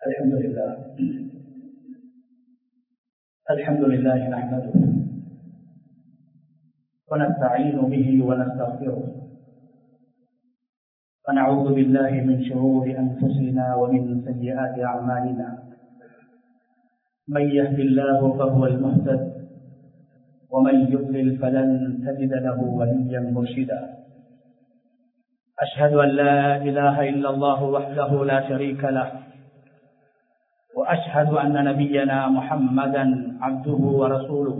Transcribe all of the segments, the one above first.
الحمد لله الحمد لله نحمده ونستعين به ونستغفره ونعوذ بالله من شرور أنفسنا ومن سيئات أعمالنا من يهد الله فهو المهتد ومن يضلل فلن تجد له وليا مرشدا أشهد أن لا إله إلا الله وحده لا شريك له وأشهد أن نبينا محمدا عبده ورسوله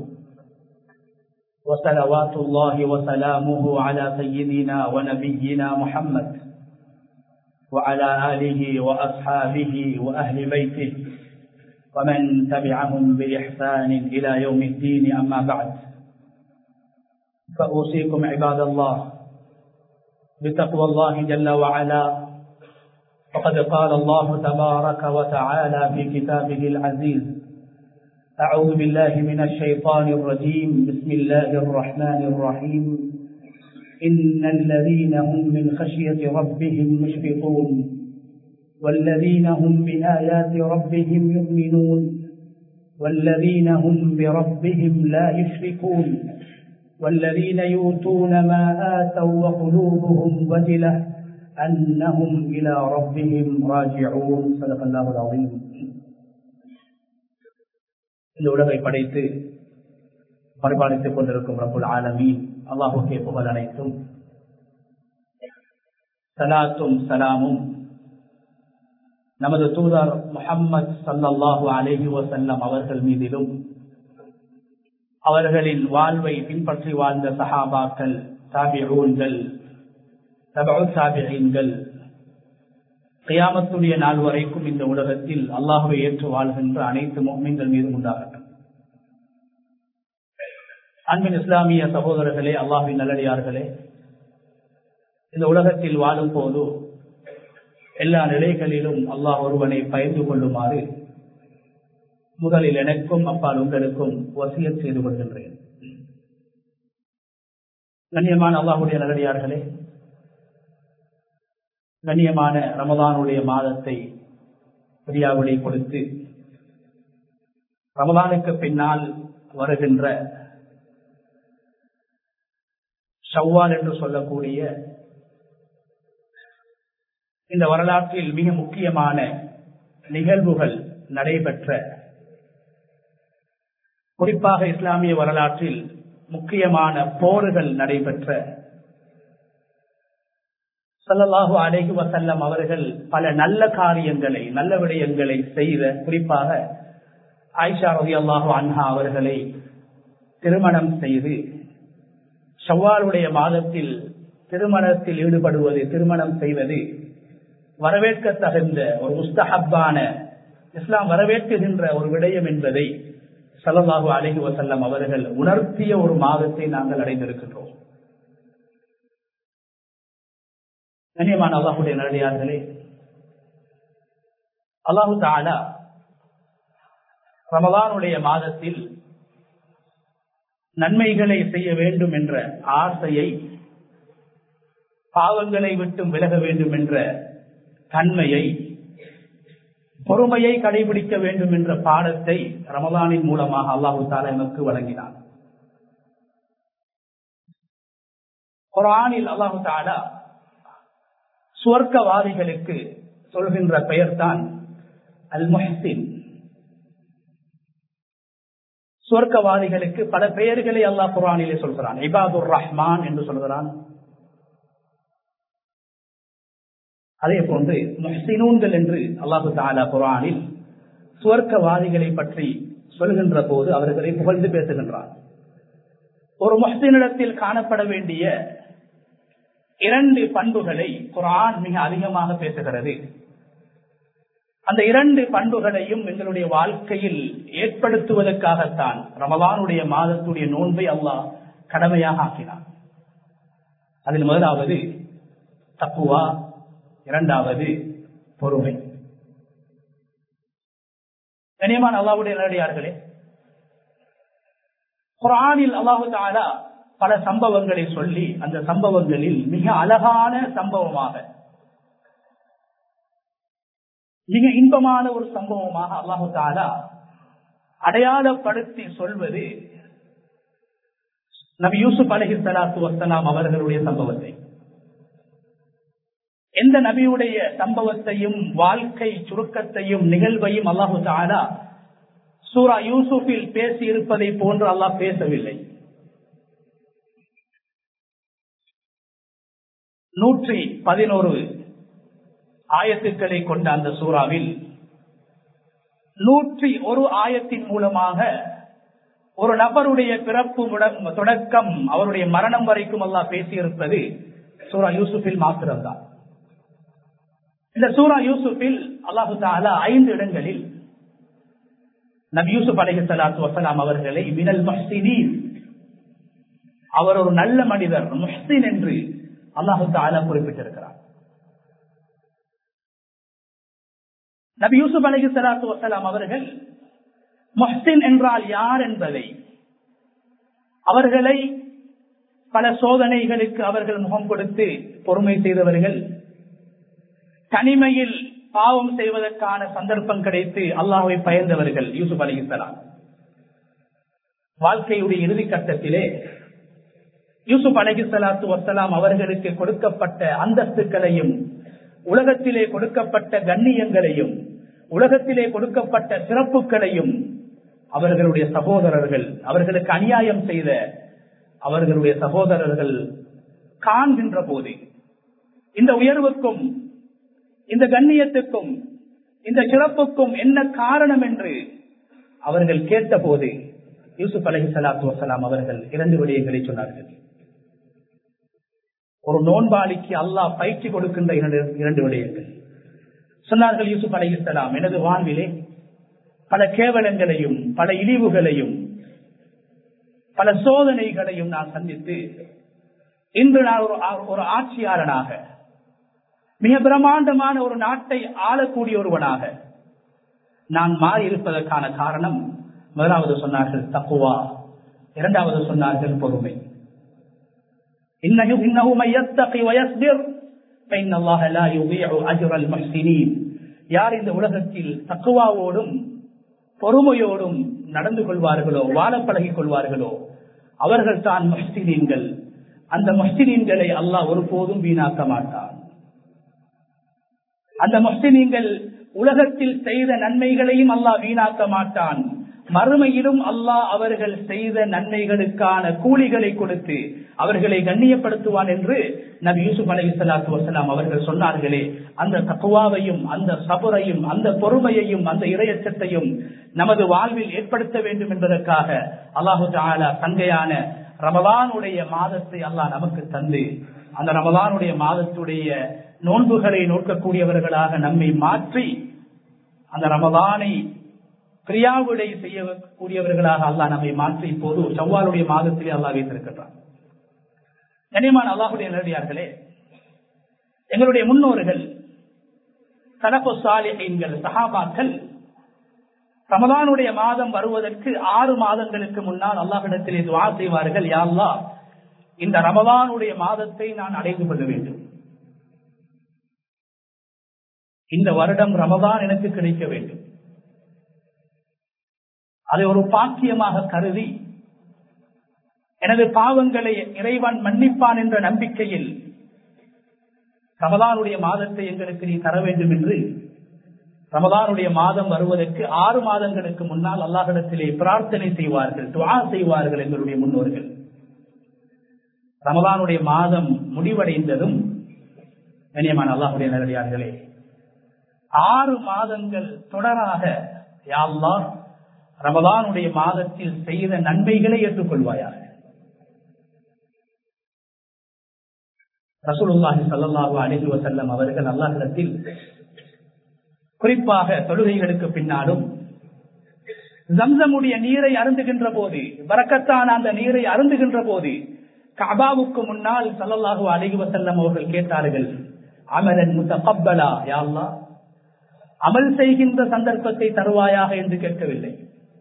وصلوات الله وسلامه على سيدنا ونبينا محمد وعلى آله وأصحابه وأهل بيته ومن تبعهم بإحسان إلى يوم الدين أما بعد فأوصيكم عباد الله بتقوى الله جل وعلا وقد قال الله تبارك وتعالى في كتابه العزيز أعوذ بالله من الشيطان الرجيم بسم الله الرحمن الرحيم إن الذين هم من خشية ربهم مشفقون والذين هم بآيات ربهم يؤمنون والذين هم بربهم لا يشركون والذين يؤتون ما آتوا وقلوبهم وجلة أنهم إلى ربهم راجعون صدق الله العظيم இந்த உலகை படைத்து பரிபாலித்துக் கொண்டிருக்கும் ரபுல் ஆலமீன் அல்லாஹுக்கே புகழ் அனைத்தும் சலாத்தும் சலாமும் நமது தூதர் முகம்மது சல்லாஹூ அலேஹி வசல்லம் அவர்கள் மீதிலும் அவர்களின் வாழ்வை பின்பற்றி வாழ்ந்த சஹாபாக்கள் தாபிஊன்கள் தாபியீன்கள் கியாமத்துடைய நாள் வரைக்கும் இந்த உலகத்தில் அல்லாஹுவை ஏற்று வாழ்கின்ற அனைத்து மோமின்கள் மீது உண்டாகட்டும் அன்பின் இஸ்லாமிய சகோதரர்களே அல்லாஹின் நல்லடியார்களே இந்த உலகத்தில் வாழும் போது எல்லா நிலைகளிலும் அல்லாஹ் ஒருவனை பயந்து கொள்ளுமாறு முதலில் எனக்கும் அப்பால் உங்களுக்கும் வசியத் செய்து கொள்கின்றேன் கண்ணியமான அல்லாஹுடைய நல்லடியார்களே கண்ணியமான ரமதானுடைய மாதத்தை பிரியாவிடை கொடுத்து ரமதானுக்கு பின்னால் வருகின்ற ஷவ்வால் என்று சொல்லக்கூடிய இந்த வரலாற்றில் மிக முக்கியமான நிகழ்வுகள் நடைபெற்ற குறிப்பாக இஸ்லாமிய வரலாற்றில் முக்கியமான போர்கள் நடைபெற்ற சல்லல்லாஹு அலைஹி வசல்லம் அவர்கள் பல நல்ல காரியங்களை நல்ல விடயங்களை செய்த குறிப்பாக ஆயிஷா ரவி அல்லாஹு அன்ஹா அவர்களை திருமணம் செய்து ஷவ்வாலுடைய மாதத்தில் திருமணத்தில் ஈடுபடுவது திருமணம் செய்வது வரவேற்க தகுந்த ஒரு முஸ்தஹப்பான இஸ்லாம் வரவேற்குகின்ற ஒரு விடயம் என்பதை சல்லல்லாஹு அலஹி வசல்லம் அவர்கள் உணர்த்திய ஒரு மாதத்தை நாங்கள் அடைந்திருக்கின்றோம் கண்ணியமான அல்லாஹுடைய நேரடியார்களே அல்லாஹு தாலா ரமலானுடைய மாதத்தில் நன்மைகளை செய்ய வேண்டும் என்ற ஆசையை பாவங்களை விட்டும் விலக வேண்டும் என்ற தன்மையை பொறுமையை கடைபிடிக்க வேண்டும் என்ற பாடத்தை ரமலானின் மூலமாக அல்லாஹு தாலா எமக்கு வழங்கினார் குரானில் அல்லாஹு தாலா சுவர்க்கவாதிகளுக்கு சொல்கின்ற பெயர் தான் அல் முஹின் சுவர்க்கவாதிகளுக்கு பல பெயர்களை அல்லாஹ் குரானிலே சொல்கிறான் இபாதுர் ரஹ்மான் என்று சொல்கிறான் அதே போன்று முஹ்சினூன்கள் என்று அல்லாஹு தாலா குரானில் சுவர்க்கவாதிகளை பற்றி சொல்கின்ற போது அவர்களை புகழ்ந்து பேசுகின்றார் ஒரு முஹ்சினிடத்தில் காணப்பட வேண்டிய இரண்டு பண்புகளை குரான் மிக அதிகமாக பேசுகிறது அந்த இரண்டு பண்புகளையும் எங்களுடைய வாழ்க்கையில் ஏற்படுத்துவதற்காகத்தான் ரமலானுடைய மாதத்துடைய நோன்பை அல்லாஹ் கடமையாக ஆக்கினார் அதில் முதலாவது தப்புவா இரண்டாவது பொறுமை கனியமான அல்லாவுடைய நேரடியார்களே குரானில் அல்லாஹு தாலா பல சம்பவங்களை சொல்லி அந்த சம்பவங்களில் மிக அழகான சம்பவமாக மிக இன்பமான ஒரு சம்பவமாக அல்லாஹு தாலா அடையாளப்படுத்தி சொல்வது நபி யூசுப் அலஹி சலாத்து வசலாம் அவர்களுடைய சம்பவத்தை எந்த நபியுடைய சம்பவத்தையும் வாழ்க்கை சுருக்கத்தையும் நிகழ்வையும் அல்லாஹு தாலா சூரா யூசுஃபில் பேசி இருப்பதை போன்று அல்லாஹ் பேசவில்லை நூற்றி பதினோரு ஆயத்துக்களை கொண்ட அந்த சூறாவில் நூற்றி ஒரு ஆயத்தின் மூலமாக ஒரு நபருடைய பிறப்பு தொடக்கம் அவருடைய மரணம் வரைக்கும் அல்லாஹ் பேசியிருப்பது சூரா யூசுஃபில் மாத்திரம்தான் இந்த சூரா யூசுஃபில் அல்லாஹு தாலா ஐந்து இடங்களில் நபி யூசுப் அலஹி சலாத்து வசலாம் அவர்களை மினல் மஹ்சினீன் அவர் ஒரு நல்ல மனிதர் முஹ்சின் என்று அல்லாஹு தாலா குறிப்பிட்டிருக்கிறார் நபி யூசுப் அலஹி சலாத்து வசலாம் அவர்கள் மொஹ்சின் என்றால் யார் என்பதை அவர்களை பல சோதனைகளுக்கு அவர்கள் முகம் கொடுத்து பொறுமை செய்தவர்கள் தனிமையில் பாவம் செய்வதற்கான சந்தர்ப்பம் கிடைத்து அல்லாஹை பயந்தவர்கள் யூசுப் அலிசலாம் வாழ்க்கையுடைய இறுதி கட்டத்திலே யூசுப் அலஹி சலாத்து வசலாம் அவர்களுக்கு கொடுக்கப்பட்ட அந்தஸ்துக்களையும் உலகத்திலே கொடுக்கப்பட்ட கண்ணியங்களையும் உலகத்திலே கொடுக்கப்பட்ட சிறப்புகளையும் அவர்களுடைய சகோதரர்கள் அவர்களுக்கு அநியாயம் செய்த அவர்களுடைய சகோதரர்கள் காண்கின்ற போது இந்த உயர்வுக்கும் இந்த கண்ணியத்துக்கும் இந்த சிறப்புக்கும் என்ன காரணம் என்று அவர்கள் கேட்டபோது யூசுப் அலஹி சலாத்து வசலாம் அவர்கள் இரண்டு விடயங்களை சொன்னார்கள் ஒரு நோன்பாளிக்கு அல்லாஹ் பயிற்சி கொடுக்கின்ற இரண்டு விடயங்கள் சொன்னார்கள் யூசுப் அலைஹிஸ்லாம் எனது வாழ்விலே பல கேவலங்களையும் பல இழிவுகளையும் பல சோதனைகளையும் நான் சந்தித்து இன்று நான் ஒரு ஒரு ஆட்சியாளனாக மிக பிரம்மாண்டமான ஒரு நாட்டை ஆளக்கூடிய ஒருவனாக நான் மாறி இருப்பதற்கான காரணம் முதலாவது சொன்னார்கள் தப்புவா இரண்டாவது சொன்னார்கள் பொறுமை யார் இந்த உலகத்தில் தக்குவாவோடும் பொறுமையோடும் நடந்து கொள்வார்களோ வாழ பழகிக் கொள்வார்களோ அவர்கள் தான் மஸ்தினீன்கள் அந்த மஸ்தினீன்களை அல்லாஹ் ஒருபோதும் வீணாக்க மாட்டான் அந்த மஸ்தினீன்கள் உலகத்தில் செய்த நன்மைகளையும் அல்லாஹ் வீணாக்க மாட்டான் மறுமையிலும் அல்லாஹ் அவர்கள் செய்த நன்மைகளுக்கான கூலிகளை கொடுத்து அவர்களை கண்ணியப்படுத்துவான் என்று நபி யூசுப் அலி சலாத்து வசலாம் அவர்கள் சொன்னார்களே அந்த தக்குவாவையும் அந்த சபுரையும் அந்த பொறுமையையும் அந்த இரையச்சத்தையும் நமது வாழ்வில் ஏற்படுத்த வேண்டும் என்பதற்காக அல்லாஹு தாலா தங்கையான ரமதானுடைய மாதத்தை அல்லாஹ் நமக்கு தந்து அந்த ரமதானுடைய மாதத்துடைய நோன்புகளை நோக்கக்கூடியவர்களாக நம்மை மாற்றி அந்த ரமதானை கிரியாவுடை செய்யக்கூடியவர்களாக அல்லாஹ் நம்மை மாற்றி இப்போது செவ்வாலுடைய மாதத்திலே அல்லாஹ் வைத்திருக்கின்றான் கனிமான் அல்லாஹுடைய நேரடியார்களே எங்களுடைய முன்னோர்கள் தலப்பு சாலிகள் சஹாபாக்கள் ரமதானுடைய மாதம் வருவதற்கு ஆறு மாதங்களுக்கு முன்னால் அல்லாஹிடத்திலே துவா செய்வார்கள் யாழ்லா இந்த ரமதானுடைய மாதத்தை நான் அடைந்து கொள்ள வேண்டும் இந்த வருடம் ரமதான் எனக்கு கிடைக்க வேண்டும் அதை ஒரு பாக்கியமாக கருதி எனது பாவங்களை இறைவன் மன்னிப்பான் என்ற நம்பிக்கையில் ரமதானுடைய மாதத்தை எங்களுக்கு நீ தர வேண்டும் என்று ரமதானுடைய மாதம் வருவதற்கு ஆறு மாதங்களுக்கு முன்னால் அல்லாஹிடத்திலே பிரார்த்தனை செய்வார்கள் துவா செய்வார்கள் எங்களுடைய முன்னோர்கள் ரமதானுடைய மாதம் முடிவடைந்ததும் கண்ணியமான அல்லாஹுடைய நேரடியார்களே ஆறு மாதங்கள் தொடராக யாழ்லா ரமதானுடைய மாதத்தில் செய்த நன்மைகளை ஏற்றுக்கொள்வாயாக ரசூலுல்லாஹி சல்லாஹூ அலிஹி வசல்லம் அவர்கள் அல்லாஹிடத்தில் குறிப்பாக தொழுகைகளுக்கு பின்னாலும் ஜம்சமுடைய நீரை அருந்துகின்ற போது வரக்கத்தான அந்த நீரை அருந்துகின்ற போது கபாவுக்கு முன்னால் சல்லல்லாஹு அலிஹி வசல்லம் அவர்கள் கேட்டார்கள் அமரன் முத்தகப்பலா யாழ்லா அமல் செய்கின்ற சந்தர்ப்பத்தை தருவாயாக என்று கேட்கவில்லை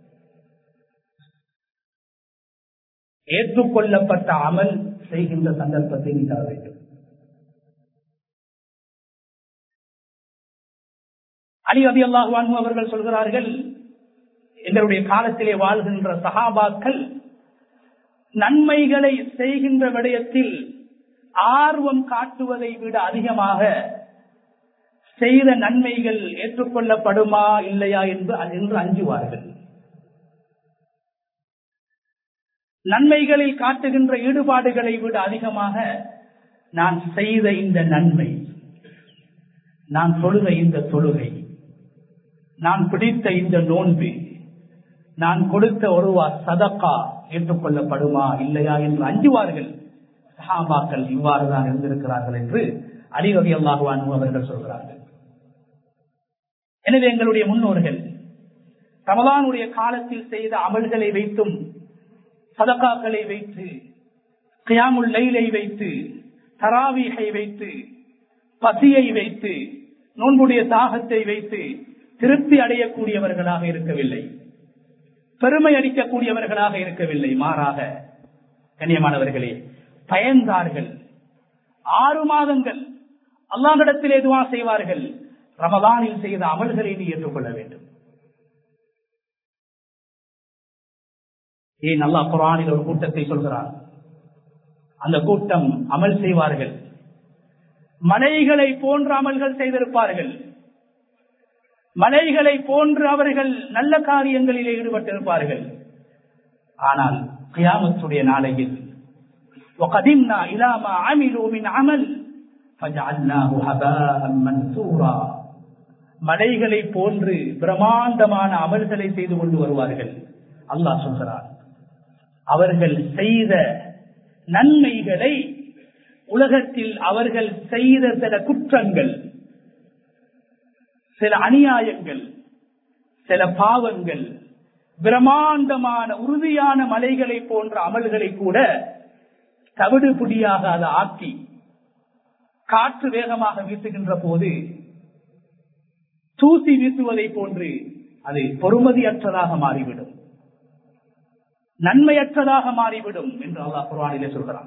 ஏற்றுக்கொள்ளப்பட்ட அமல் செய்கின்ற சந்தர்ப்பத்தை நீ தர வேண்டும் அலி அதி அல்லாஹு அவர்கள் சொல்கிறார்கள் எங்களுடைய காலத்திலே வாழ்கின்ற சகாபாக்கள் நன்மைகளை செய்கின்ற விடயத்தில் ஆர்வம் காட்டுவதை விட அதிகமாக செய்த நன்மைகள் ஏற்றுக்கொள்ளப்படுமா இல்லையா என்று என்று அஞ்சுவார்கள் நன்மைகளில் காட்டுகின்ற ஈடுபாடுகளை விட அதிகமாக நான் செய்த இந்த நன்மை நான் தொழுத இந்த தொழுகை நான் பிடித்த இந்த நோன்பு நான் கொடுத்த ஒருவா சதக்கா ஏற்றுக்கொள்ளப்படுமா இல்லையா என்று அஞ்சுவார்கள் சஹாபாக்கள் இவ்வாறுதான் இருந்திருக்கிறார்கள் என்று அலிவகை அல்லாஹுவான் அவர்கள் சொல்கிறார்கள் எனவே எங்களுடைய முன்னோர்கள் ரமலானுடைய காலத்தில் செய்த அமல்களை வைத்தும் சதக்காக்களை வைத்து கியாமுல் லைலை வைத்து தராவீகை வைத்து பசியை வைத்து நோன்புடைய தாகத்தை வைத்து திருப்தி அடையக்கூடியவர்களாக இருக்கவில்லை பெருமை அடிக்கக்கூடியவர்களாக இருக்கவில்லை மாறாக கண்ணியமானவர்களே பயந்தார்கள் ஆறு மாதங்கள் அல்லாஹிடத்திலே துவா செய்வார்கள் ரமதானில் செய்த அமல்களை நீ ஏற்றுக்கொள்ள வேண்டும் ஏன் அல்லா குரானில் ஒரு கூட்டத்தை சொல்கிறார் அந்த கூட்டம் அமல் செய்வார்கள் மலைகளை போன்ற அமல்கள் செய்திருப்பார்கள் மலைகளை போன்று அவர்கள் நல்ல காரியங்களிலே ஈடுபட்டிருப்பார்கள் ஆனால் கியாமத்துடைய நாளையில் وقدمنا إلى ما عملوا من عمل فجعلناه هباء منثورا மலைகளை போன்று பிரம்மாண்டமான அமல்களை செய்து கொண்டு வருவார்கள் அல்லாஹ் சொல்கிறார் அவர்கள் செய்த நன்மைகளை உலகத்தில் அவர்கள் செய்த சில குற்றங்கள் சில அநியாயங்கள் சில பாவங்கள் பிரம்மாண்டமான உறுதியான மலைகளை போன்ற அமல்களை கூட தவிடு புடியாக அதை ஆக்கி காற்று வேகமாக வீசுகின்ற போது தூசி வீசுவதை போன்று அது பொறுமதியற்றதாக மாறிவிடும் நன்மையற்றதாக மாறிவிடும் என்று அல்லாஹ் குர்வானிலே சொல்கிறான்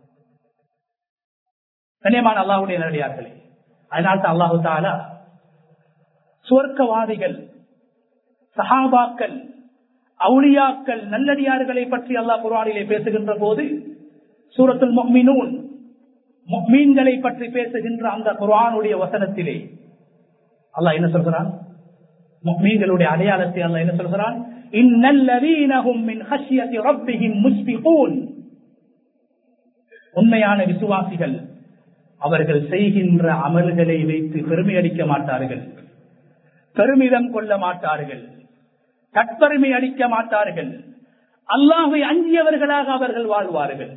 கண்ணியமான அல்லாஹுடைய நேரடியார்களே அதனால்தான் அல்லாஹு தாலா சுவர்க்கவாதிகள் சஹாபாக்கள் அவுளியாக்கள் நல்லடியார்களை பற்றி அல்லாஹ் குர்வானிலே பேசுகின்ற போது சூரத்துல் மொஹ்மினூன் மீன்களை பற்றி பேசுகின்ற அந்த குரானுடைய வசனத்திலே அல்லாஹ் என்ன சொல்கிறான் மீன்களுடைய அடையாளத்தை அல்லாஹ் என்ன சொல்கிறான் உண்மையான விசுவாசிகள் அவர்கள் செய்கின்ற அமல்களை வைத்து பெருமை அடிக்க மாட்டார்கள் பெருமிதம் கொள்ள மாட்டார்கள் தற்பெருமை அடிக்க மாட்டார்கள் அல்லாஹை அஞ்சியவர்களாக அவர்கள் வாழ்வார்கள்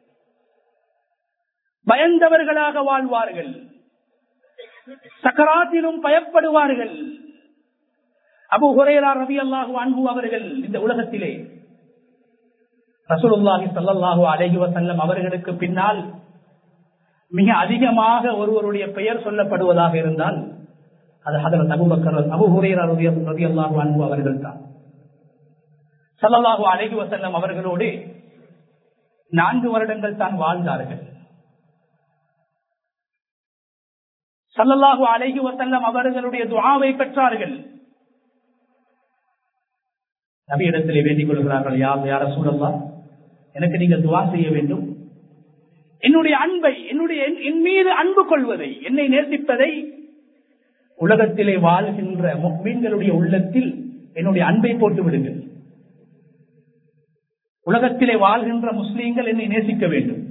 பயந்தவர்களாக வாழ்வார்கள் சக்கராத்திலும் பயப்படுவார்கள் அபு ஹுரேரா ரவி அல்லாஹு அன்பு அவர்கள் இந்த உலகத்திலே ரசூலுல்லாஹி சல்லாஹூ அலஹி வசல்லம் அவர்களுக்கு பின்னால் மிக அதிகமாக ஒருவருடைய பெயர் சொல்லப்படுவதாக இருந்தால் அது ஹதரத் அபுபக்கர் அபு ஹுரேரா ரவி அல்லாஹு அன்பு அவர்கள் தான் சல்லல்லாஹு அலஹி வசல்லம் அவர்களோடு நான்கு வருடங்கள் தான் வாழ்ந்தார்கள் சல்லல்லாஹு அலைஹி வசல்லம் அவர்களுடைய துவாவை பெற்றார்கள் நபியிடத்திலே வேண்டிக் கொள்கிறார்கள் யார் யார சூழல்லா எனக்கு நீங்கள் துவா செய்ய வேண்டும் என்னுடைய அன்பை என்னுடைய என் மீது அன்பு கொள்வதை என்னை நேசிப்பதை உலகத்திலே வாழ்கின்ற மீன்களுடைய உள்ளத்தில் என்னுடைய அன்பை போட்டு விடுங்கள் உலகத்திலே வாழ்கின்ற முஸ்லீம்கள் என்னை நேசிக்க வேண்டும்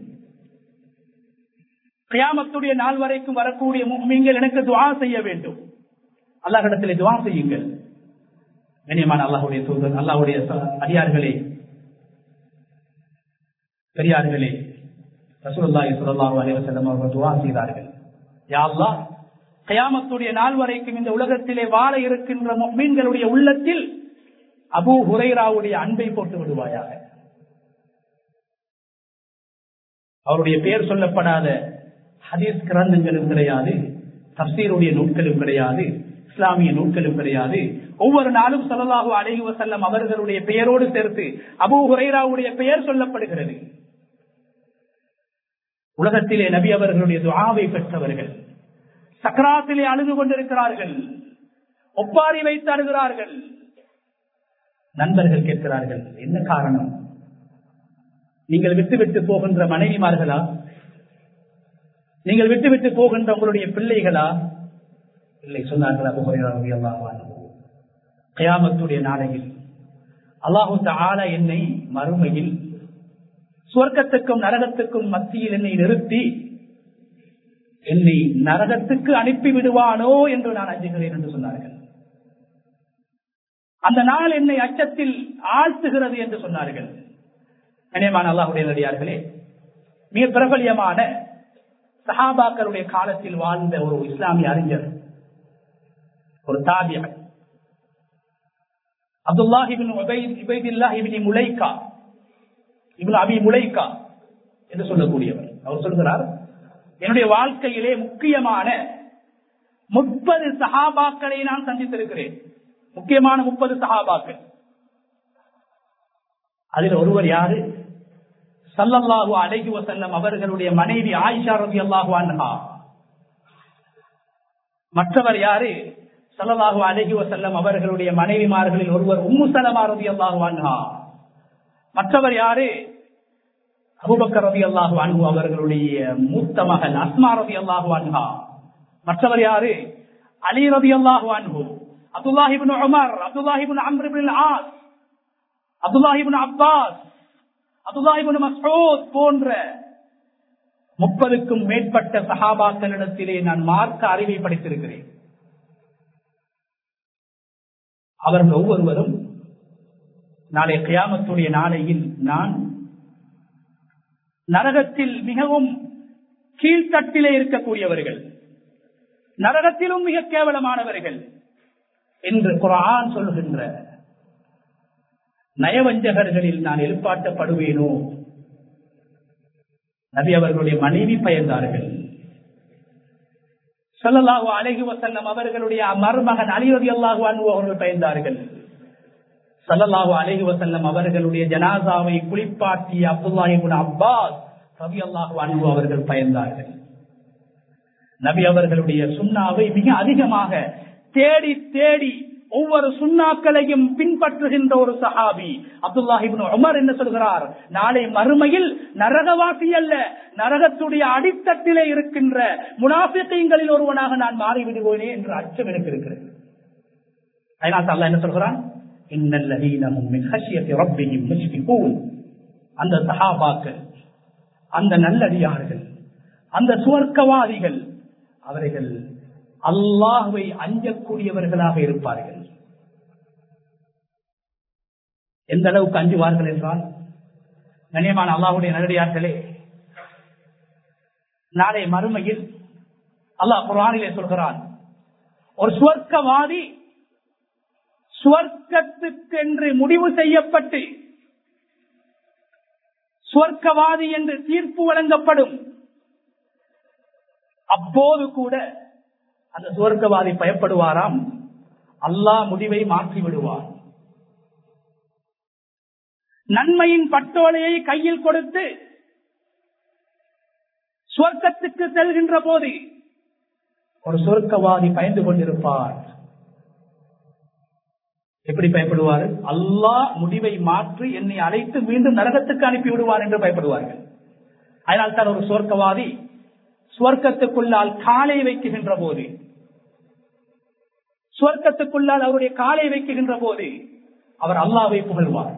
கியாமத்துடைய நாள் வரைக்கும் வரக்கூடிய நீங்கள் எனக்கு துவா செய்ய வேண்டும் அல்லாஹிடத்திலே துவா செய்யுங்கள் கண்ணியமான அல்லாஹுடைய தூதர் அல்லாஹுடைய அடியார்களே பெரியார்களே ரசூல்லாஹி சுல்லாஹு அலைவசல்லம் அவர்கள் துவா செய்தார்கள் யா அல்லாஹ் கயாமத்துடைய நாள் வரைக்கும் இந்த உலகத்திலே வாழ இருக்கின்ற மீன்களுடைய உள்ளத்தில் அபு ஹுரைராவுடைய அன்பை போட்டு விடுவாயாக அவருடைய பெயர் சொல்லப்படாத ஹதீஸ் கிரந்தங்களும் கிடையாது தப்சீருடைய நூட்களும் கிடையாது இஸ்லாமிய நூட்களும் கிடையாது ஒவ்வொரு நாளும் சொல்லலாக அழகி வசல்லம் அவர்களுடைய பெயரோடு சேர்த்து அபு ஹுரைராவுடைய பெயர் சொல்லப்படுகிறது உலகத்திலே நபி அவர்களுடைய துவாவை பெற்றவர்கள் சக்கராத்திலே அழுது கொண்டிருக்கிறார்கள் ஒப்பாரி வைத்து அழுகிறார்கள் நண்பர்கள் கேட்கிறார்கள் என்ன காரணம் நீங்கள் விட்டு விட்டு போகின்ற மனைவிமார்களா நீங்கள் விட்டு விட்டு போகின்ற உங்களுடைய பிள்ளைகளா இல்லை சொன்னார்கள் கயாமத்துடைய நாளையில் அல்லாஹு தாலா என்னை மறுமையில் சுவர்க்கத்துக்கும் நரகத்துக்கும் மத்தியில் என்னை நிறுத்தி என்னை நரகத்துக்கு அனுப்பி விடுவானோ என்று நான் அஞ்சுகிறேன் என்று சொன்னார்கள் அந்த நாள் என்னை அச்சத்தில் ஆழ்த்துகிறது என்று சொன்னார்கள் கனியமான அல்லாஹுடைய நடிகார்களே மிக பிரபலியமான சஹாபாக்களுடைய காலத்தில் வாழ்ந்த ஒரு இஸ்லாமிய அறிஞர் ஒரு தாபியர் அப்துல்லாஹிபின் இபைதில்லாஹிபின் முலைக்கா இவன் அபி முலைக்கா என்று சொல்லக்கூடியவர் அவர் சொல்கிறார் என்னுடைய வாழ்க்கையிலே முக்கியமான முப்பது சஹாபாக்களை நான் சந்தித்திருக்கிறேன் முக்கியமான முப்பது சஹாபாக்கள் அதில் ஒருவர் யாரு சல்லல்லாஹு அலைஹி வசல்லம் அவர்களுடைய மனைவி ஆயிஷா ரவி அல்லாஹு அன்ஹா மற்றவர் யாரு சல்லல்லாஹு அலைஹி வசல்லம் அவர்களுடைய மனைவிமார்களில் ஒருவர் உம்மு சலமா ரவி அல்லாஹு அன்ஹா மற்றவர் யாரு அபுபக்கர் ரவி அல்லாஹு அன்ஹு அவர்களுடைய மூத்த மகன் அஸ்மா ரவி அல்லாஹு அன்ஹா மற்றவர் யாரு அலி ரவி அல்லாஹு அன்ஹு Abdullah ibn Umar Abdullah ibn Amr ibn Aas Abdullah ibn Abbas Abdullah ibn Masood போன்ற முப்பதுக்கும் மேற்பட்ட சஹாபாக்களிடத்திலே நான் மார்க்க அறிவை படித்திருக்கிறேன் அவர்கள் ஒவ்வொருவரும் நாளை கியாமத்துடைய நாளையில் நான் நரகத்தில் மிகவும் கீழ்த்தட்டிலே இருக்கக்கூடியவர்கள் நரகத்திலும் மிக கேவலமானவர்கள் என்று குரான் சொல்கின்ற நயவஞ்சகர்களில் நான் எழுப்பாட்டப்படுவேனோ நபி அவர்களுடைய மனைவி பயந்தார்கள் சொல்லலாஹு அழகி வசல்லம் அவர்களுடைய மருமகன் அலிரதி அல்லாஹு அன்பு அவர்கள் பயந்தார்கள் சல்லல்லாஹு அலஹி வசல்லம் அவர்களுடைய ஜனாசாவை குளிப்பாட்டிய அப்துல்லாஹிபுன் அப்பாஸ் ரவி அல்லாஹு அன்பு அவர்கள் பயந்தார்கள் நபி அவர்களுடைய சுண்ணாவை மிக அதிகமாக தேடி தேடி ஒவ்வொரு சுண்ணாக்களையும் பின்பற்றுகின்ற ஒரு சஹாபி அப்துல்லாஹிபின் உமர் என்ன சொல்கிறார் நாளை மறுமையில் நரகவாசி அல்ல நரகத்துடைய அடித்தட்டிலே இருக்கின்ற முனாபித்தைங்களில் ஒருவனாக நான் மாறிவிடுவேனே என்று அச்சம் எனக்கு இருக்கிறது அதனால் அல்லா என்ன சொல்கிறான் அந்த சஹாபாக்கள் அந்த நல்லடியார்கள் அந்த சுவர்க்கவாதிகள் அவர்கள் அல்லாஹுவை அஞ்சக்கூடியவர்களாக இருப்பார்கள் எந்த அளவுக்கு அஞ்சுவார்கள் என்றால் கண்ணியமான அல்லாஹுடைய நல்லடியார்களே நாளை மறுமையில் அல்லாஹ் குரானிலே சொல்கிறான் ஒரு சுவர்க்கவாதி சுவர்க்கத்துக்கென்று முடிவு செய்யப்பட்டு சுவர்க்கவாதி என்று தீர்ப்பு வழங்கப்படும் அப்போது கூட அந்த சுவர்க்கவாதி பயப்படுவாராம் அல்லாஹ் முடிவை மாற்றி விடுவார் நன்மையின் பட்டோலையை கையில் கொடுத்து சுவர்க்கத்துக்கு செல்கின்ற போது ஒரு சுவர்க்கவாதி பயந்து கொண்டிருப்பார் எப்படி பயப்படுவார் அல்லாஹ் முடிவை மாற்றி என்னை அழைத்து மீண்டும் நரகத்துக்கு அனுப்பி விடுவார் என்று பயப்படுவார்கள் அதனால் தான் ஒரு சுவர்க்கவாதி சுவர்க்கத்துக்குள்ளால் காலை வைக்குகின்ற போது சுவர்க்கத்துக்குள்ளால் அவருடைய காலை வைக்குகின்ற போது அவர் அல்லாவை புகழ்வார்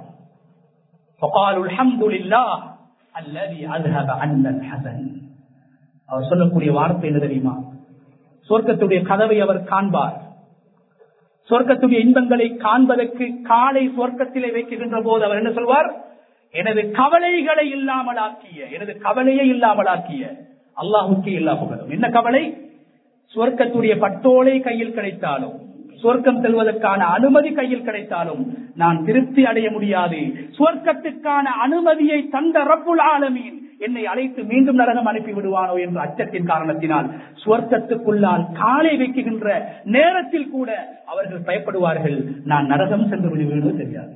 அவர் சொல்லக்கூடிய வார்த்தை என்ன தெரியுமா சொர்க்கத்துடைய கதவை அவர் காண்பார் சொர்க்கத்துடைய இன்பங்களை காண்பதற்கு காலை சொர்க்கத்திலே வைக்கின்ற போது அவர் என்ன சொல்வார் எனது கவலைகளை இல்லாமலாக்கிய எனது கவலையை இல்லாமலாக்கிய அல்லாஹுக்கு இல்லா புகழும் என்ன கவலை சொர்க்கத்துடைய பட்டோலை கையில் கிடைத்தாலும் சொர்க்கம் செல்வதற்கான அனுமதி கையில் கிடைத்தாலும் நான் திருப்தி அடைய முடியாது சொர்க்கத்துக்கான அனுமதியை தந்த ரப்புல் ஆலமீன் என்னை அழைத்து மீண்டும் நரகம் அனுப்பி விடுவானோ என்ற அச்சத்தின் காரணத்தினால் சுவர்க்கத்துக்குள்ளால் காலை வைக்குகின்ற நேரத்தில் கூட அவர்கள் பயப்படுவார்கள் நான் நரகம் சென்று விடுவேனோ தெரியாது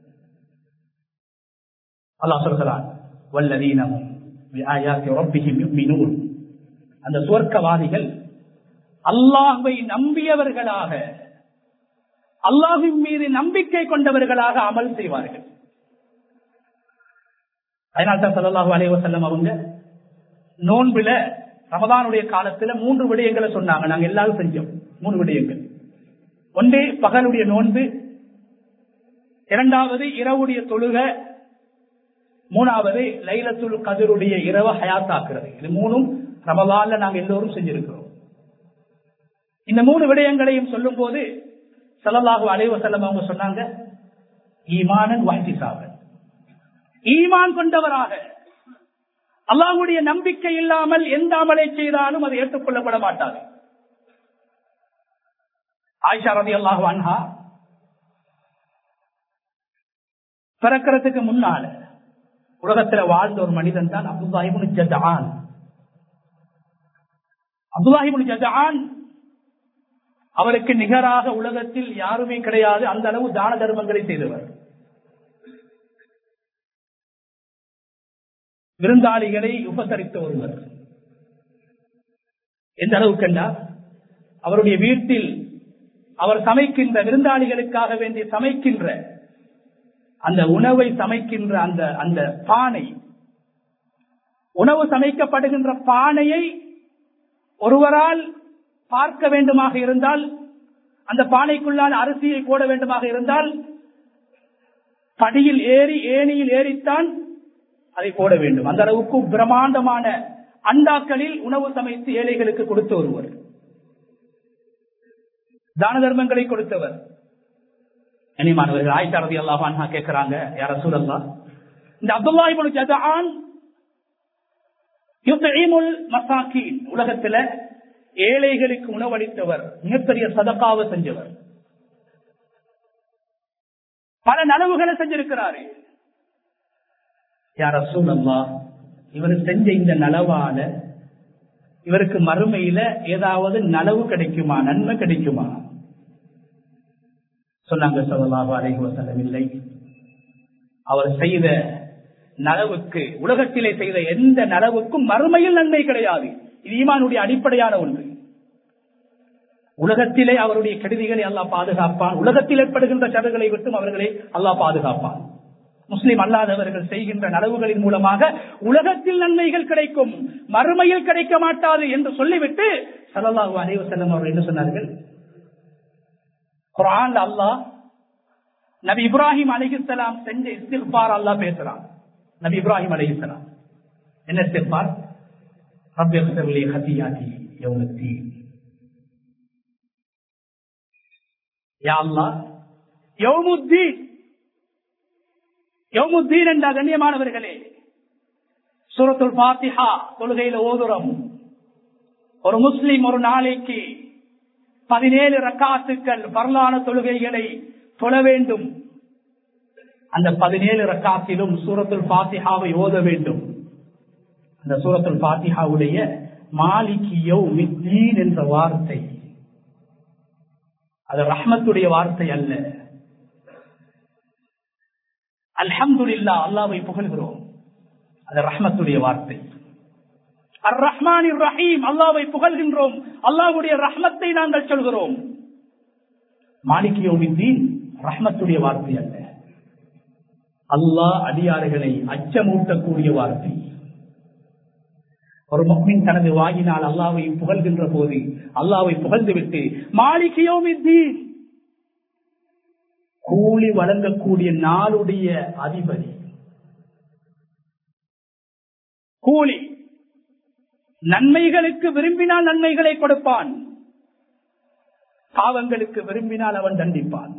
அல்லாஹ் சொல்கிறான் வல்லதீனமும் அந்த சுவர்க்கவாதிகள் அல்லாஹை நம்பியவர்களாக அல்லாஹின் மீது நம்பிக்கை கொண்டவர்களாக அமல் செய்வார்கள் அதனால்தான் சல்லாஹூ அலைவசல்லம் அவங்க நோன்பில ரமதானுடைய காலத்துல மூன்று விடயங்களை சொன்னாங்க நாங்க எல்லாரும் செஞ்சோம் மூணு விடயங்கள் ஒன்றே பகலுடைய நோன்பு இரண்டாவது இரவுடைய தொழுக மூணாவது லைலத்துல் கதிருடைய இரவ ஹயாத்தாக்குறது இது மூணும் ரமதான்ல நாங்க எல்லோரும் செஞ்சிருக்கிறோம் இந்த மூணு விடயங்களையும் சொல்லும் போது சல்லல்லாஹு அலைவசல்லம் அவங்க சொன்னாங்க ஈமானன் வாய்ச்சி சாவன் ஈமான் கொண்டவராக அல்லாஹுடைய நம்பிக்கை இல்லாமல் எந்த அமலை செய்தாலும் அது ஏற்றுக்கொள்ளப்பட மாட்டாது ஆயிஷா ரதி அல்லாஹு அன்ஹா பிறக்கிறதுக்கு முன்னால உலகத்துல வாழ்ந்த ஒரு மனிதன் தான் அப்துல்லாஹிபுன் ஜஜான் அப்துல்லாஹிபுன் ஜஜான் அவருக்கு நிகராக உலகத்தில் யாருமே கிடையாது அந்த அளவு தான தர்மங்களை செய்தவர் விருந்தாளிகளை உபசரித்த ஒருவர் எந்த அளவுக்கு என்றால் அவருடைய வீட்டில் அவர் சமைக்கின்ற விருந்தாளிகளுக்காக வேண்டி சமைக்கின்ற அந்த உணவை சமைக்கின்ற அந்த அந்த பானை உணவு சமைக்கப்படுகின்ற பானையை ஒருவரால் பார்க்க வேண்டுமாக இருந்தால் அந்த பானைக்குள்ளால் அரிசியை போட வேண்டுமாக இருந்தால் படியில் ஏறி ஏனியில் ஏறித்தான் அதை போட வேண்டும் அந்த அளவுக்கு பிரம்மாண்டமான அண்டாக்களில் உணவு சமைத்து ஏழைகளுக்கு கொடுத்த ஒருவர் தான தர்மங்களை கொடுத்தவர் கனிமானவர்கள் ஆயிஷா ரதி அல்லாஹா கேட்கிறாங்க யார சூழல்லா இந்த அப்துல்லாஹிபுல் ஜதான் மசாக்கின் உலகத்துல ஏழைகளுக்கு உணவளித்தவர் மிகப்பெரிய சதக்காவை செஞ்சவர் பல நனவுகளை செஞ்சிருக்கிறாரு யார சூழல்லா இவர் செஞ்ச இந்த நலவால இவருக்கு மறுமையில ஏதாவது நலவு கிடைக்குமா நன்மை கிடைக்குமா சொன்னாங்க சொல்லலாக அலைஹி வசல்லம் இல்லை அவர் செய்த நலவுக்கு உலகத்திலே செய்த எந்த நலவுக்கும் மறுமையில் நன்மை கிடையாது இது ஈமானுடைய அடிப்படையான ஒன்று உலகத்திலே அவருடைய கெடுதிகளை அல்லா பாதுகாப்பான் உலகத்தில் ஏற்படுகின்ற சடங்களை விட்டும் அவர்களை அல்லா பாதுகாப்பான் முஸ்லிம் அல்லாதவர்கள் செய்கின்ற நலவுகளின் மூலமாக உலகத்தில் நன்மைகள் கிடைக்கும் மறுமையில் கிடைக்க மாட்டாது என்று சொல்லிவிட்டு சல்லாஹூ அலைவ செல்லம் அவர்கள் என்ன சொன்னார்கள் குரான் அல்லாஹ் நபி இப்ராஹிம் அலிஹிஸ்லாம் செஞ்ச இஸ்திஃபார் அல்லா பேசுறான் நபி இப்ராஹிம் அலிஹிஸ்லாம் என்ன இஸ்திஃபார் رب اغفر لي خطيئتي يوم الدين يا الله يوم الدين يوم الدين என்ற கண்ணியமானவர்களே சூரத்துல் பாத்திஹா தொழுகையில ஓதுறோம் ஒரு முஸ்லிம் ஒரு நாளைக்கு பதினேழு ரக்காத்துக்கள் வரலான தொழுகைகளை தொழ வேண்டும் அந்த பதினேழு ரக்காத்திலும் சூரத்துல் பாத்திஹாவை ஓத வேண்டும் அந்த சூரத்துல் பாத்திஹாவுடைய மாலிகியோ மித்தீன் என்ற வார்த்தை அது ரஹ்மத்துடைய வார்த்தை அல்ல அல்ஹம்துல்லா அல்லாவை புகழ்கிறோம் அது ரஹ்மத்துடைய வார்த்தை அர் ரஹ்மான் ரஹீம் அல்லாவை புகழ்கின்றோம் அல்லாவுடைய ரஹ்மத்தை நாங்கள் சொல்கிறோம் மாலிகியோமித்தீன் ரஹ்மத்துடைய வார்த்தை அல்ல அல்லாஹ் அடியாறுகளை அச்சமூட்டக்கூடிய வார்த்தை ஒரு மக்மின் தனது வாயினால் அல்லாவை புகழ்கின்ற போது அல்லாவை புகழ்ந்து விட்டு மாளிகையோமித்தீன் கூலி வழங்கக்கூடிய நாளுடைய அதிபதி கூலி நன்மைகளுக்கு விரும்பினால் நன்மைகளை கொடுப்பான் பாவங்களுக்கு விரும்பினால் அவன் தண்டிப்பான்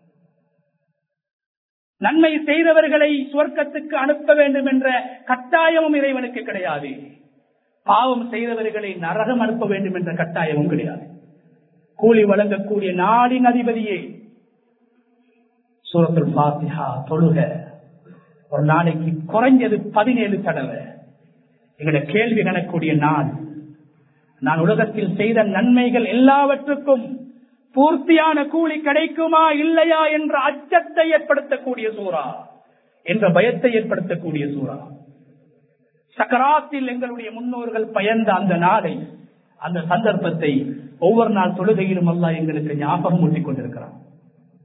நன்மை செய்தவர்களை சுவர்க்கத்துக்கு அனுப்ப வேண்டும் என்ற கட்டாயமும் இறைவனுக்கு கிடையாது பாவம் செய்தவர்களை நரகம் அனுப்ப வேண்டும் என்ற கட்டாயமும் கிடையாது கூலி வழங்கக்கூடிய நாடின் அதிபதியே சூரத்துல் பாத்திஹா தொழுக ஒரு நாளைக்கு குறைஞ்சது பதினேழு தடவை எங்களுடைய கேள்வி கணக்கூடிய நாள் நான் உலகத்தில் செய்த நன்மைகள் எல்லாவற்றுக்கும் பூர்த்தியான கூலி கிடைக்குமா இல்லையா என்ற அச்சத்தை ஏற்படுத்தக்கூடிய சூறா என்ற பயத்தை ஏற்படுத்தக்கூடிய சூறா சக்கராத்தில் எங்களுடைய முன்னோர்கள் பயந்த அந்த நாளை அந்த சந்தர்ப்பத்தை ஒவ்வொரு நாள் தொழுகையிலும் அல்லா எங்களுக்கு ஞாபகம் ஊட்டிக் கொண்டிருக்கிறான்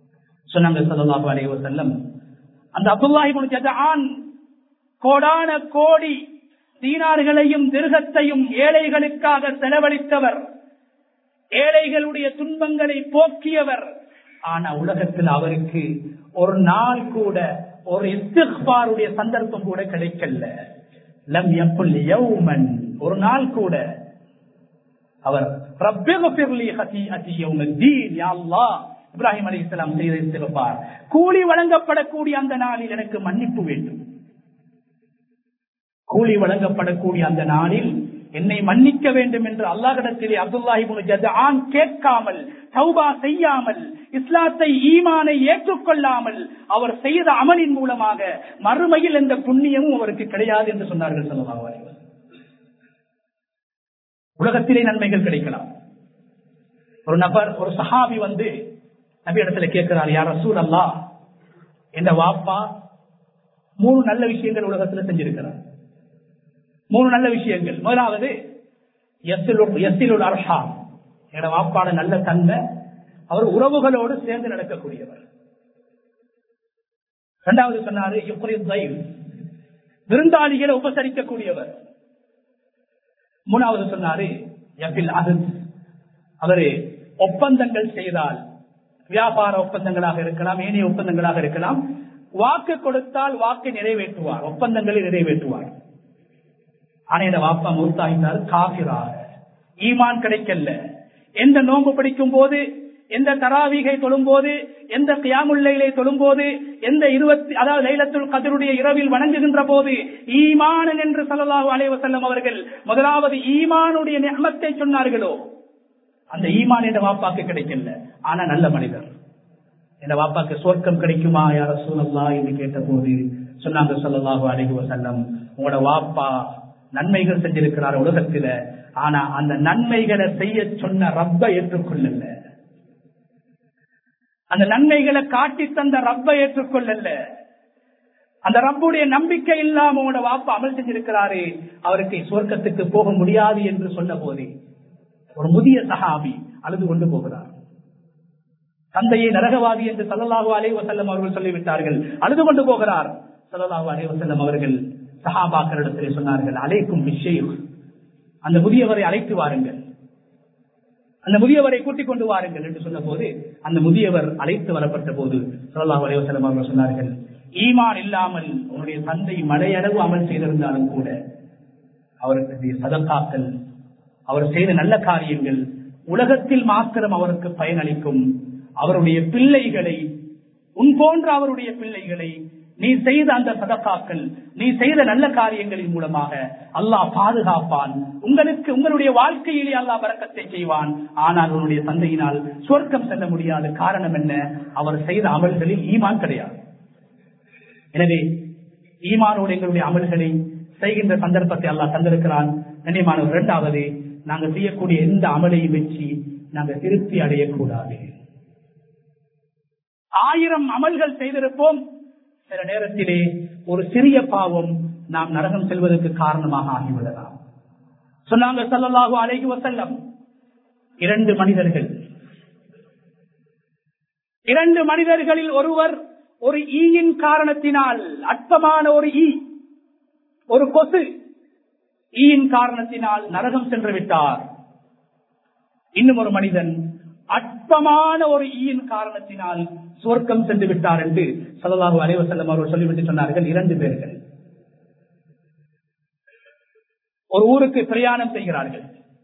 சொன்னாங்க சல்லாஹு அலைஹி வஸல்லம் அந்த அப்துல்லாஹி ஜதான் கோடான கோடி தீனார்களையும் திருகத்தையும் ஏழைகளுக்காக செலவழித்தவர் ஏழைகளுடைய துன்பங்களை போக்கியவர் ஆனா உலகத்தில் அவருக்கு ஒரு நாள் கூட ஒரு இஸ்திஃபாருடைய சந்தர்ப்பம் கூட கிடைக்கல லம் யக்குல் யௌமன் ஒரு நாள் கூட அவர் ரப்பிகஃபிர்லி ஹதீஅதி யௌமத்தீன் யா அல்லாஹ் இப்ராஹிம் அலைஹிஸ்ஸலாம் செய்த இஸ்திஃபார் கூலி வழங்கப்படக்கூடிய அந்த நாளில் எனக்கு மன்னிப்பு வேண்டும் கூலி வழங்கப்படக்கூடிய அந்த நாளில் என்னை மன்னிக்க வேண்டும் என்று அல்லாஹிடத்திலே அப்துல்லாஹி ஜதான் கேட்காமல் சௌபா செய்யாமல் இஸ்லாத்தை ஈமானை ஏற்றுக்கொள்ளாமல் அவர் செய்த அமலின் மூலமாக மறுமையில் எந்த புண்ணியமும் அவருக்கு கிடையாது என்று சொன்னார்கள் சொல்லமாக உலகத்திலே நன்மைகள் கிடைக்கலாம் ஒரு நபர் ஒரு சஹாபி வந்து நபி இடத்துல கேட்கிறார் யார் ரசூல் அல்லா என்ற வாப்பா மூணு நல்ல விஷயங்கள் உலகத்துல செஞ்சிருக்கிறார் மூணு நல்ல விஷயங்கள் முதலாவது எஸ்ஸிலுள் அர்ஹா என வாப்பாட நல்ல தன்மை அவர் உறவுகளோடு சேர்ந்து நடக்கக்கூடியவர் இரண்டாவது சொன்னாரு விருந்தாளிகளை உபசரிக்கக்கூடியவர் மூணாவது சொன்னாரு அவரு ஒப்பந்தங்கள் செய்தால் வியாபார ஒப்பந்தங்களாக இருக்கலாம் ஏனைய ஒப்பந்தங்களாக இருக்கலாம் வாக்கு கொடுத்தால் வாக்கை நிறைவேற்றுவார் ஒப்பந்தங்களை நிறைவேற்றுவார் ஆனா இந்த வாப்பா மூத்தாயினார் காபிராக ஈமான் கிடைக்கல எந்த நோன்பு பிடிக்கும் போது எந்த தராவிகை தொழும் போது எந்த கியாமுல்லையிலே தொழும் போது எந்த இருபத்தி அதாவது லைலத்துல் கதருடைய இரவில் வணங்குகின்ற போது ஈமானன் என்று சொல்லலாஹு அலைவசல்லம் அவர்கள் முதலாவது ஈமானுடைய நியமத்தை சொன்னார்களோ அந்த ஈமான் என்ற வாப்பாக்கு கிடைக்கல ஆனா நல்ல மனிதர் இந்த வாப்பாக்கு சொர்க்கம் கிடைக்குமா யார சூழல்லா என்று கேட்ட போது சொன்னாங்க சொல்லலாஹு அலைஹி வசல்லம் உங்களோட வாப்பா நன்மைகள் செஞ்சிருக்கிறார் உலகத்தில ஆனா அந்த நன்மைகளை செய்ய சொன்ன ரப்ப ஏற்றுக்கொள்ளல அந்த நன்மைகளை காட்டி தந்த ரப்ப ஏற்றுக்கொள்ளல அந்த ரப்புடைய நம்பிக்கை இல்லாம உங்களோட வாப்பா அமல் செஞ்சிருக்கிறாரு அவருக்கு சுவர்க்கத்துக்கு போக முடியாது என்று சொன்ன போது ஒரு முதிய சஹாபி அழுது கொண்டு போகிறார் தந்தையை நரகவாதி என்று சல்லல்லாஹு அலை வசல்லம் அவர்கள் சொல்லிவிட்டார்கள் அழுது கொண்டு போகிறார் சல்லல்லாஹு அலை வசல்லம் அவர்கள் சஹாபாக்களிடத்திலே சொன்னார்கள் அழைக்கும் விஷயம் அந்த முதியவரை அழைத்து வாருங்கள் அந்த முதியவரை கூட்டிக் கொண்டு வாருங்கள் என்று சொன்ன போது அந்த முதியவர் அழைத்து வரப்பட்ட போது சல்லாஹ் அலைவசலம் அவர்கள் சொன்னார்கள் ஈமான் இல்லாமல் உன்னுடைய தந்தை மழையளவு அமல் செய்திருந்தாலும் கூட அவருக்கு சதக்காக்கள் அவர் செய்த நல்ல காரியங்கள் உலகத்தில் மாத்திரம் அவருக்கு பயனளிக்கும் அவருடைய பிள்ளைகளை உன் போன்ற அவருடைய பிள்ளைகளை நீ செய்த அந்த சதக்காக்கள் நீ செய்த நல்ல காரியங்களின் மூலமாக அல்லாஹ் பாதுகாப்பான் உங்களுக்கு உங்களுடைய வாழ்க்கையிலே அல்லாஹ் பறக்கத்தை செய்வான் ஆனால் உன்னுடைய தந்தையினால் சொர்க்கம் செல்ல முடியாத காரணம் என்ன அவர் செய்த அமல்களில் ஈமான் கிடையாது எனவே ஈமானோடு எங்களுடைய அமல்களை செய்கின்ற சந்தர்ப்பத்தை அல்லாஹ் தந்திருக்கிறான் நினைமானவர் இரண்டாவது நாங்கள் செய்யக்கூடிய எந்த அமலையும் வச்சு நாங்கள் திருப்தி அடையக்கூடாது ஆயிரம் அமல்கள் செய்திருப்போம் சில நேரத்திலே ஒரு சிறிய பாவம் நாம் நரகம் செல்வதற்கு காரணமாக ஆகிவிடலாம் சொன்னாங்க சல்லல்லாஹு அலைஹி வசல்லம் இரண்டு மனிதர்கள் இரண்டு மனிதர்களில் ஒருவர் ஒரு ஈயின் காரணத்தினால் அற்பமான ஒரு ஈ ஒரு கொசு ஈயின் காரணத்தினால் நரகம் சென்று விட்டார் இன்னும் ஒரு மனிதன் அற்பமான ஒரு ஈயின் காரணத்தினால் சுவர்க்கம் சென்று விட்டார் என்று சல்லாஹு அலைவசல்லம் அவர்கள் சொல்லிவிட்டு சொன்னார்கள் இரண்டு பேர்கள் ஒரு ஊருக்கு பிரயாணம் செய்கிறார்கள்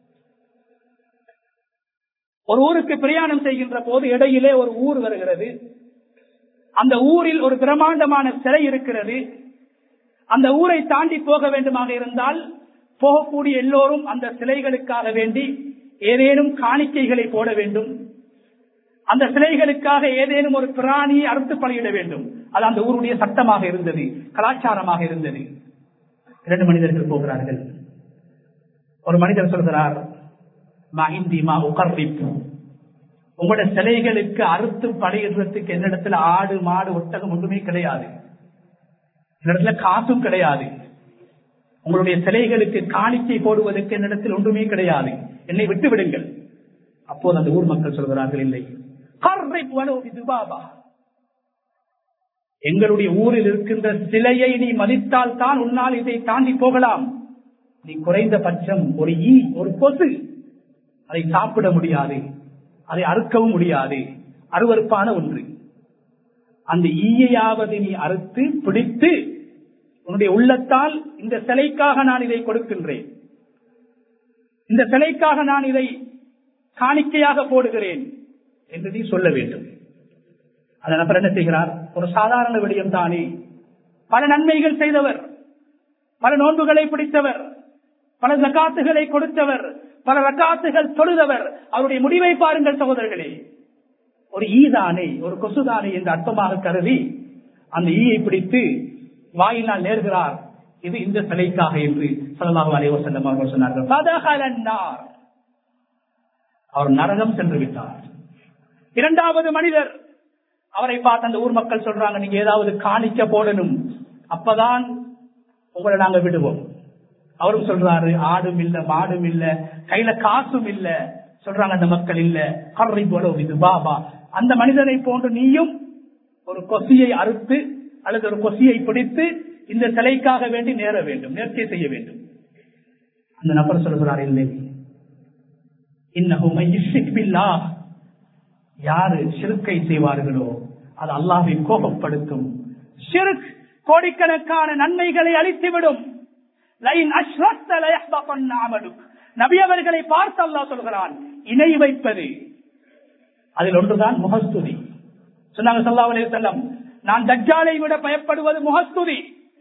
ஒரு ஊருக்கு பிரயாணம் செய்கின்ற போது இடையிலே ஒரு ஊர் வருகிறது அந்த ஊரில் ஒரு பிரமாண்டமான சிலை இருக்கிறது அந்த ஊரை தாண்டி போக வேண்டுமாக இருந்தால் போகக்கூடிய எல்லோரும் அந்த சிலைகளுக்காக வேண்டி ஏதேனும் காணிக்கைகளை போட வேண்டும் அந்த சிலைகளுக்காக ஏதேனும் ஒரு பிராணியை அறுத்து பலியிட வேண்டும் அது அந்த ஊருடைய சட்டமாக இருந்தது கலாச்சாரமாக இருந்தது இரண்டு மனிதர்கள் போகிறார்கள் ஒரு மனிதர் சொல்கிறார் உங்களோட சிலைகளுக்கு அறுத்து படையிடுறதுக்கு என்னிடத்துல ஆடு மாடு ஒட்டகம் ஒன்றுமே கிடையாது என்னிடத்துல காசும் கிடையாது உங்களுடைய சிலைகளுக்கு காணிக்கை போடுவதற்கு என்னிடத்தில் ஒன்றுமே கிடையாது என்னை விட்டு விடுங்கள் அப்போது அந்த ஊர் மக்கள் சொல்கிறார்கள் இல்லை எங்களுடைய ஊரில் இருக்கின்ற சிலையை நீ மதித்தால் தான் உன்னால் இதை தாண்டி போகலாம் நீ குறைந்த பட்சம் ஒரு ஈ ஒரு கொசு அதை சாப்பிட முடியாது அதை அறுக்கவும் முடியாது அருவறுப்பான ஒன்று அந்த ஈயையாவது நீ அறுத்து பிடித்து உன்னுடைய உள்ளத்தால் இந்த சிலைக்காக நான் இதை கொடுக்கின்றேன் இந்த சிலைக்காக நான் இதை காணிக்கையாக போடுகிறேன் என்று நீ சொல்ல வேண்டும் அந்த நபர் என்ன செய்கிறார் ஒரு சாதாரண விடயம் தானே பல நன்மைகள் செய்தவர் பல நோன்புகளை பிடித்தவர் பல ஜக்காத்துகளை கொடுத்தவர் பல ரக்காத்துகள் தொழுதவர் அவருடைய முடிவை பாருங்கள் சகோதரர்களே ஒரு ஈதானே ஒரு கொசுதானே என்று அர்த்தமாக கருதி அந்த ஈயை பிடித்து வாயினால் நேர்கிறார் இது இந்த சிலைக்காக என்று சல்லாஹு அலைவசல்லம் அவர்கள் சொன்னார்கள் அவர் நரகம் சென்று விட்டார் இரண்டாவது மனிதர் அவரை பார்த்து அந்த ஊர் மக்கள் சொல்றாங்க நீங்க ஏதாவது காணிக்க போடணும் அப்பதான் உங்களை நாங்க விடுவோம் அவரும் சொல்றாரு ஆடும் இல்ல மாடும் இல்ல கையில காசும் இல்ல சொல்றாங்க அந்த மக்கள் இல்ல கரை போல இது பாபா அந்த மனிதனை போன்று நீயும் ஒரு கொசியை அறுத்து அல்லது ஒரு கொசியை பிடித்து இந்த சிலைக்காக வேண்டி நேர வேண்டும் நேர்ச்சை செய்ய வேண்டும் அந்த நபர் சொல்கிறார் இல்லை இன்னகுமையா யாரு சிறுக்கை செய்வார்களோ அது அல்லாவை கோபப்படுத்தும் சிறுக் கோடிக்கணக்கான நன்மைகளை அளித்துவிடும் நபி அவர்களை பார்த்து அல்லா சொல்கிறான் இணை வைப்பது அதில் ஒன்றுதான் முகஸ்துதி சொன்னாங்க சல்லா அலே செல்லம் நான் தஜ்ஜாலை விட பயப்படுவது முகஸ்துதி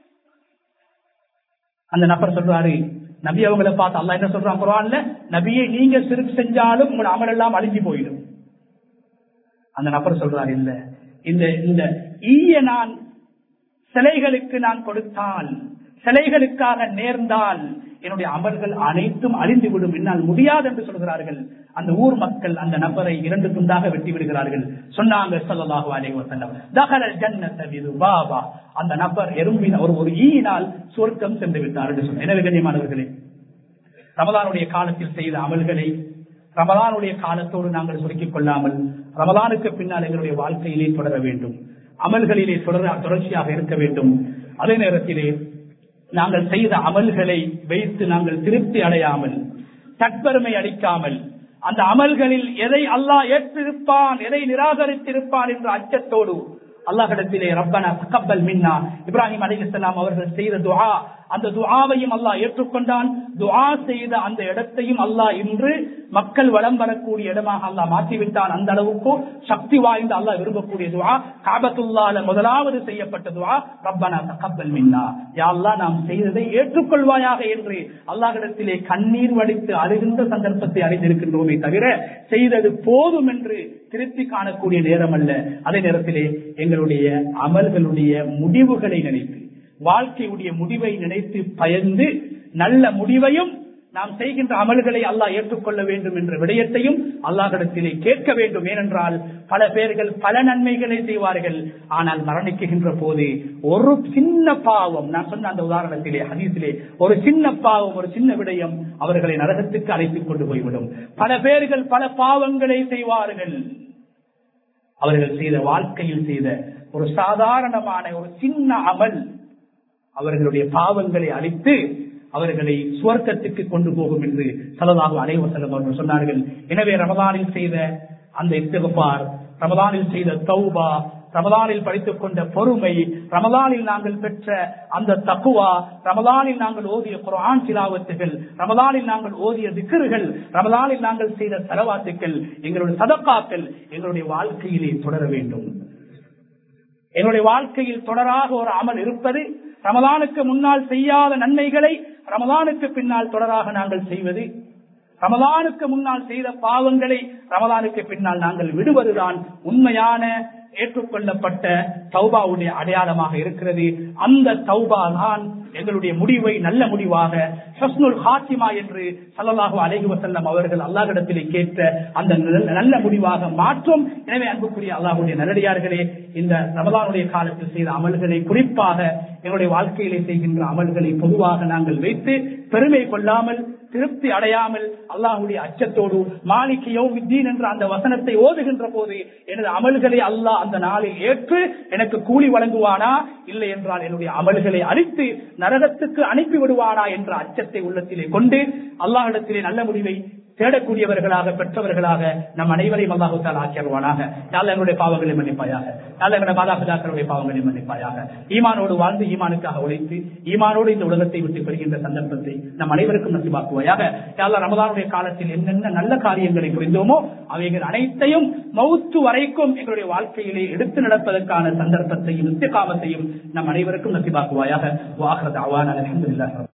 அந்த நபர் சொல்றாரு நபி அவங்களை பார்த்து அல்லா என்ன சொல்றான் குரான்ல நபியை நீங்க சிறுக்கு செஞ்சாலும் உங்களோட அமல் எல்லாம் அழிஞ்சு போயிடும் அந்த நபர் சொல்றாரு இல்ல இந்த இந்த ஈய நான் சிலைகளுக்கு நான் கொடுத்தால் சிலைகளுக்காக நேர்ந்தால் என்னுடைய அமல்கள் அனைத்தும் அழிந்து விடும் என்னால் முடியாது என்று சொல்கிறார்கள் அந்த ஊர் மக்கள் அந்த நபரை இரண்டு துண்டாக வெட்டி விடுகிறார்கள் சொன்னாங்க சொல்லலாக பாபா அந்த நபர் எறும்பின் ஒரு ஒரு ஈயினால் சுவர்க்கம் சென்று விட்டார் என்று சொன்ன எனவே கண்ணியமானவர்களே ரமதானுடைய காலத்தில் செய்த அமல்களை ரமதானுடைய காலத்தோடு நாங்கள் சுருக்கிக் கொள்ளாமல் ரமதானுக்கு பின்னால் எங்களுடைய வாழ்க்கையிலே தொடர வேண்டும் அமல்களிலே தொடர தொடர்ச்சியாக இருக்க வேண்டும் அதே நேரத்திலே நாங்கள் செய்த அமல்களை வைத்து நாங்கள் திருப்தி அடையாமல் தற்பெருமை அளிக்காமல் அந்த அமல்களில் எதை அல்லாஹ் ஏற்றிருப்பான் எதை நிராகரித்திருப்பான் என்ற அச்சத்தோடு அல்லாஹிடத்திலே ரப்பனா தக்கப்பல் மின்னா இப்ராஹிம் அலிகலாம் அவர்கள் செய்த துஆ அந்த துஆவையும் அல்லாஹ் ஏற்றுக்கொண்டான் துஆ செய்த அந்த இடத்தையும் அல்லாஹ் இன்று மக்கள் வளம் வரக்கூடிய இடமாக அல்லாஹ் மாற்றிவிட்டான் அந்த அளவுக்கு சக்தி வாய்ந்த அல்லாஹ் விரும்பக்கூடிய துஆ காபத்துல்லால முதலாவது செய்யப்பட்ட துஆ ரப்பனா தக்கப்பல் மின்னா யா அல்லாஹ் நாம் செய்ததை ஏற்றுக்கொள்வாயாக என்று அல்லாஹிடத்திலே கண்ணீர் வடித்து அழுகின்ற சந்தர்ப்பத்தை அடைந்திருக்கின்றோமே தவிர செய்தது போதும் என்று திருப்தி காணக்கூடிய நேரம் அல்ல அதே நேரத்திலே எங்களுடைய அமல்களுடைய முடிவுகளை நினைத்து வாழ்க்கையுடைய முடிவை நினைத்து பயந்து நல்ல முடிவையும் நாம் செய்கின்ற அமல்களை அல்லாஹ் ஏற்றுக்கொள்ள வேண்டும் என்ற விடயத்தையும் அல்லாஹிடத்திலே கேட்க வேண்டும் ஏனென்றால் பல பேர்கள் பல நன்மைகளை செய்வார்கள் ஆனால் மரணிக்குகின்ற போது ஒரு சின்ன பாவம் நான் சொன்ன அந்த உதாரணத்திலே ஹதீஸிலே ஒரு சின்ன பாவம் ஒரு சின்ன விடயம் அவர்களை நரகத்துக்கு அழைத்துக் கொண்டு போய்விடும் பல பேர்கள் பல பாவங்களை செய்வார்கள் அவர்கள் செய்த வாழ்க்கையில் செய்த ஒரு சாதாரணமான ஒரு சின்ன அமல் அவர்களுடைய பாவங்களை அழித்து அவர்களை சுவர்க்கத்துக்கு கொண்டு போகும் என்று சலதாக அனைவசலம் அவர்கள் சொன்னார்கள் எனவே ரமதானில் செய்த அந்த இஸ்தகுபார் ரமதானில் செய்த தௌபா ரமதானில் படித்துக் கொண்ட பொறுமை ரமதானில் நாங்கள் பெற்ற அந்த தக்குவா ரமதானில் நாங்கள் ஓதிய குரான் சிலாவத்துகள் ரமதானில் நாங்கள் ஓதிய திக்கர்கள் ரமதானில் நாங்கள் செய்த செலவாத்துக்கள் எங்களுடைய சதக்காக்கள் எங்களுடைய வாழ்க்கையிலே தொடர வேண்டும் என்னுடைய வாழ்க்கையில் தொடராக ஒரு அமல் இருப்பது ரமதானுக்கு முன்னால் செய்யாத நன்மைகளை ரமதானுக்கு பின்னால் தொடராக நாங்கள் செய்வது ரமதானுக்கு முன்னால் செய்த பாவங்களை ரமதானுக்கு பின்னால் நாங்கள் விடுவதுதான் உண்மையான ஏற்றுக்கொள்ளப்பட்ட தௌபாவுடைய அடையாளமாக இருக்கிறது அந்த தௌபா தான் எங்களுடைய முடிவை நல்ல முடிவாக ஹஸ்னுல் ஹாத்திமா என்று சல்லல்லாஹு அலைஹி வசல்லம் அவர்கள் அல்லாஹிடத்திலே கேட்ட அந்த நல்ல முடிவாக மாற்றும் எனவே அன்புக்குரிய அல்லாஹுடைய நல்லடியார்களே இந்த ரமதானுடைய காலத்தில் செய்த அமல்களை குறிப்பாக எங்களுடைய வாழ்க்கையிலே செய்கின்ற அமல்களை பொதுவாக நாங்கள் வைத்து பெருமை கொள்ளாமல் திருப்தி அடையாமல் அல்லாஹுடைய அச்சத்தோடு மாலிக்கையோ வித்தீன் என்ற அந்த வசனத்தை ஓதுகின்ற போது எனது அமல்களை அல்லாஹ் அந்த நாளில் ஏற்று எனக்கு கூலி வழங்குவானா இல்லை என்றால் என்னுடைய அமல்களை அழித்து நரகத்துக்கு அனுப்பி விடுவானா என்ற அச்சத்தை உள்ளத்திலே கொண்டு அல்லாஹிடத்திலே நல்ல முடிவை தேடக்கூடியவர்களாக பெற்றவர்களாக நம் அனைவரையும் அல்லாஹுத்தால் ஆக்கியருவானாக யாழ் எங்களுடைய பாவங்களை மன்னிப்பாயாக யாழ் எங்களுடைய மாதாபிதாக்களுடைய பாவங்களை மன்னிப்பாயாக ஈமானோடு வாழ்ந்து ஈமானுக்காக உழைத்து ஈமானோடு இந்த உலகத்தை விட்டு பெறுகின்ற சந்தர்ப்பத்தை நம் அனைவருக்கும் நசிவாக்குவாயாக யாழ் ரமதானுடைய காலத்தில் என்னென்ன நல்ல காரியங்களை புரிந்தோமோ அவைகள் அனைத்தையும் மௌத்து வரைக்கும் எங்களுடைய வாழ்க்கையிலே எடுத்து நடப்பதற்கான சந்தர்ப்பத்தையும் நித்தியகாமத்தையும் நம் அனைவருக்கும் நசிவாக்குவாயாக வாகரத் அவான் அலமதுல்லாஹ்